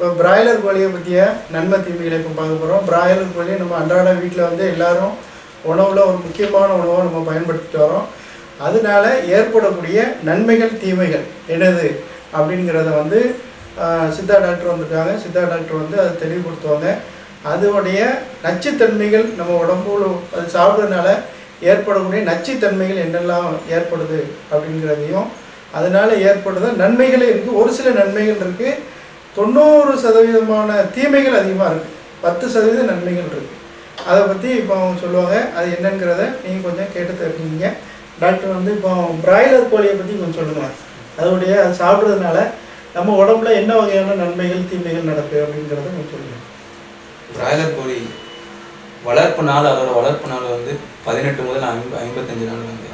இப்போ பிராய்லர் கோழியை பற்றிய நன்மை தீமைகளை இப்போ பார்க்க போகிறோம் பிராய்லர் கோழியை நம்ம அன்றாட வீட்டில் வந்து எல்லாரும் உணவில் ஒரு முக்கியமான உணவை நம்ம பயன்படுத்திட்டு வரோம் அதனால ஏற்படக்கூடிய நன்மைகள் தீமைகள் என்னது அப்படிங்கிறத வந்து ஆஹ், சித்தா டாக்டர் வந்திருக்காங்க சித்தா டாக்டர் வந்து அதை தெளிவுபடுத்துவாங்க அதோடைய நச்சுத்தன்மைகள் நம்ம உடம்புல அது சாப்பிட்றதுனால ஏற்படக்கூடிய நச்சுத்தன்மைகள் என்னெல்லாம் ஏற்படுது அப்படிங்கிறதையும் அதனால ஏற்படுத நன்மைகளே இருக்குது ஒரு சில நன்மைகள் இருக்குது தொண்ணூறு சதவீதமான தீமைகள் அதிகமாக இருக்குது பத்து சதவீத நன்மைகள் இருக்குது அதை பற்றி இப்போ அவங்க சொல்லுவாங்க அது என்னங்கிறத நீங்கள் கொஞ்சம் கேட்டு தெரிஞ்சுங்க டாக்டர் வந்து இப்போ பிராய்லர் கோழியை பற்றி கொஞ்சம் சொல்லுங்களேன் அதோடைய அது சாப்பிட்றதுனால நம்ம உடம்புல என்ன வகையான நன்மைகள் தீமைகள் நடக்குது அப்படிங்கிறத கொஞ்சம் சொல்லுங்கள் பிராய்லர் கோழி வளர்ப்பு நாள் அதோட வளர்ப்பு நாள் வந்து பதினெட்டு முதல் ஐம்ப ஐம்பத்தஞ்சு நாள் வந்து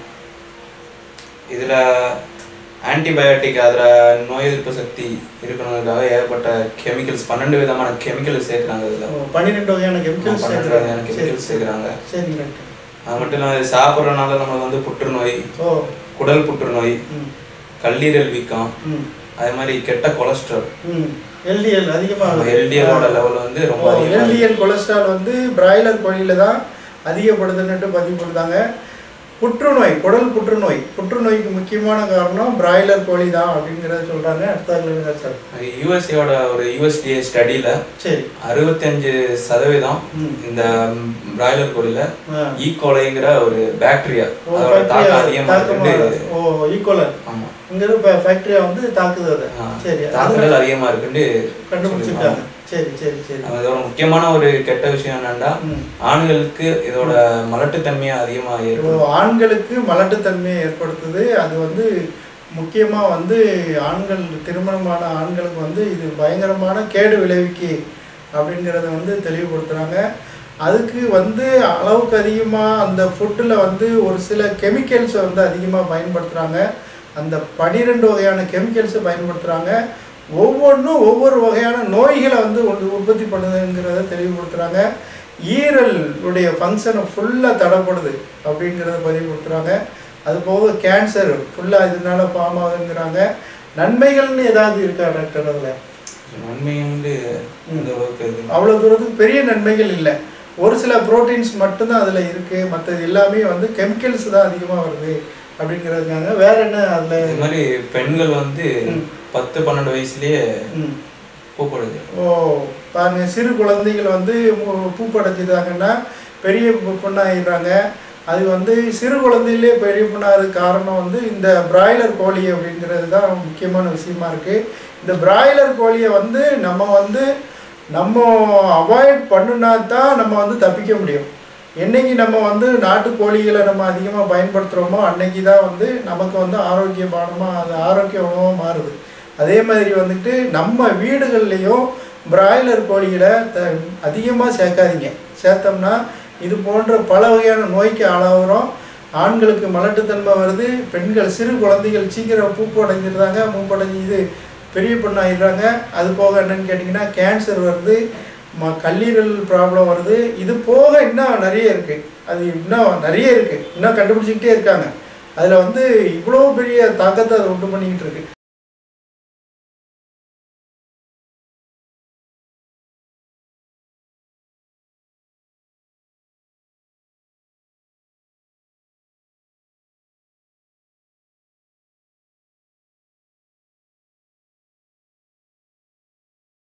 இதில் ஆன்டிபயோட்டிக் அதில் நோய் எதிர்ப்பு சக்தி இருக்கணுங்கிறதுக்காக ஏகப்பட்ட கெமிக்கல்ஸ் பன்னெண்டு விதமான கெமிக்கல் சேர்க்குறாங்க இதில் பன்னிரெண்டு வகையான கெமிக்கல்ஸ் பன்னெண்டு வகையான கெமிக்கல்ஸ் சேர்க்குறாங்க சரி டாக்டர் அது மட்டும் இல்லாமல் இது சாப்பிட்றதுனால நம்மளுக்கு வந்து புற்றுநோய் ஓ குடல் புற்றுநோய் ம் கல்லீரல் வீக்கம் ம் அதே மாதிரி கெட்ட கொலஸ்ட்ரால் ம் எல்டிஎல் அதிகமாக எல்டிஎலோட லெவல் வந்து ரொம்ப அதிகமாக இருக்கு. எல்டிஎல் கொலஸ்ட்ரால் வந்து பிராய்லர் கோழியில தான் அதிகப்படுதுன்னுட்டு பதிவு கொடுத்தாங்க புற்றுநோய் குடல் புற்றுநோய் புற்றுநோய்க்கு முக்கியமான காரணம் பிராய்லர் கோழி தான் அப்படிங்கிறத சொல்றாங்க அடுத்த சார் யூஎஸ்ஏயோட ஒரு யூஎஸ்டிஏ ஸ்டடியில் சரி அறுபத்தஞ்சு சதவீதம் ம். இந்த பிராய்லர் கோழியில ஆ. ஈகோலைங்கிற ஒரு பாக்டீரியா ஓ, அதோட factory தாக்கம் அதிகமா தாக்கமா- இருக்குன்னு ஓ ஈக்குவலர் ஆமா இங்கிருந்து இப்போ ஃபேக்டரியா வந்து தாக்குது அதை ஆ, சரி அது தாக்குதல் அதிகமா இருக்குன்னு கண்டுபிடிச்சிருக்காங்க சரி சரி சரி சொல்லிருக்காங்க. அதோட முக்கியமான ஒரு கெட்ட விஷயம் என்னன்னா ம். ஆண்களுக்கு இதோட மலட்டுத்தன்மையை அதிகமா இப்போ ஏற்படும் ஆண்களுக்கு மலட்டுத்தன்மையை ஏற்படுத்துது அது வந்து முக்கியமாக வந்து ஆண்கள் திருமணமான ஆண்களுக்கு வந்து இது பயங்கரமான கேடு விளைவிக்கு அப்படிங்கிறத வந்து தெளிவுபடுத்துகிறாங்க அதுக்கு வந்து அளவுக்கு அதிகமாக அந்த ஃபுட்டில் வந்து ஒரு சில கெமிக்கல்ஸை வந்து அதிகமாக பயன்படுத்துகிறாங்க அந்த பன்னிரெண்டு வகையான கெமிக்கல்ஸை பயன்படுத்துகிறாங்க ஒவ்வொன்றும் ஒவ்வொரு வகையான நோய்களை வந்து ஒன்று உற்பத்தி பண்ணுதுங்கிறத தெளிவுபடுத்துகிறாங்க ஈரல் உடைய ஃபங்க்ஷனை ஃபுல்லாக தடைப்படுது அப்படிங்கிறத பதிவுபடுத்துகிறாங்க அது போக கேன்சர் ஃபுல்லாக இதனால ஃபார்ம் ஆகுதுங்கிறாங்க நன்மைகள்னு ஏதாவது இருக்கா டாக்டர் அதில் நன்மை வந்து இந்த அளவுக்கு இது அவ்வளோ தூரத்துக்கு பெரிய நன்மைகள் இல்லை ஒரு சில ப்ரோட்டீன்ஸ் மட்டும்தான் அதில் இருக்குது மற்றது எல்லாமே வந்து கெமிக்கல்ஸ் தான் அதிகமாக வருது அப்படிங்கிறதுக்காக வேற என்ன இது அதில் மாதிரி பெண்கள் வந்து ம். பத்து பன்னெண்டு வயசுலயே ம் பூப்படுது ஓ பாருங்க சிறு குழந்தைகள் வந்து மு- பூப்படைச்சிட்டாங்கன்னா பெரிய பொ- பொண்ணாயிடுறாங்க அது வந்து சிறு குழந்தையிலே பெரிய பொண்ணாகிறதுக்கு காரணம் வந்து இந்த பிராய்லர் கோழி அப்படிங்கிறது தான் முக்கியமான விஷயமா இருக்குது இந்த பிராய்லர் கோழியை வந்து நம்ம வந்து நம்ம அவாய்ட் பண்ணுனா தான் நம்ம வந்து தப்பிக்க முடியும் என்னைக்கு நம்ம வந்து நாட்டு கோழிகளை நம்ம அதிகமாக பயன்படுத்துகிறோமோ அன்னைக்கு தான் வந்து நமக்கு வந்து ஆரோக்கியமானமாக அது ஆரோக்கிய உணவாக மாறுது அதே மாதிரி வந்துட்டு நம்ம வீடுகள்லேயும் பிராய்லர் கோழிகளை த அதிகமாக சேர்க்காதீங்க சேர்த்தோம்னா இது போன்ற பல வகையான நோய்க்கு ஆளாகிறோம் ஆண்களுக்கு மலட்டுத்தன்மை வருது பெண்கள் சிறு குழந்தைகள் சீக்கிரம் பூப்பு அடைஞ்சிருந்தாங்க மூப்படைஞ்சு இது பெரிய பொண்ணாயிடுறாங்க அது போக என்னன்னு கேட்டிங்கன்னா கேன்சர் வருது ம கல்லீரல் ப்ராப்ளம் வருது இது போக இன்னும் நிறைய இருக்குது அது இன்னும் நிறைய இருக்குது இன்னும் கண்டுபிடிச்சிக்கிட்டே இருக்காங்க அதில் வந்து இவ்வளோ பெரிய தாக்கத்தை அது உண்டு பண்ணிக்கிட்டு இருக்கு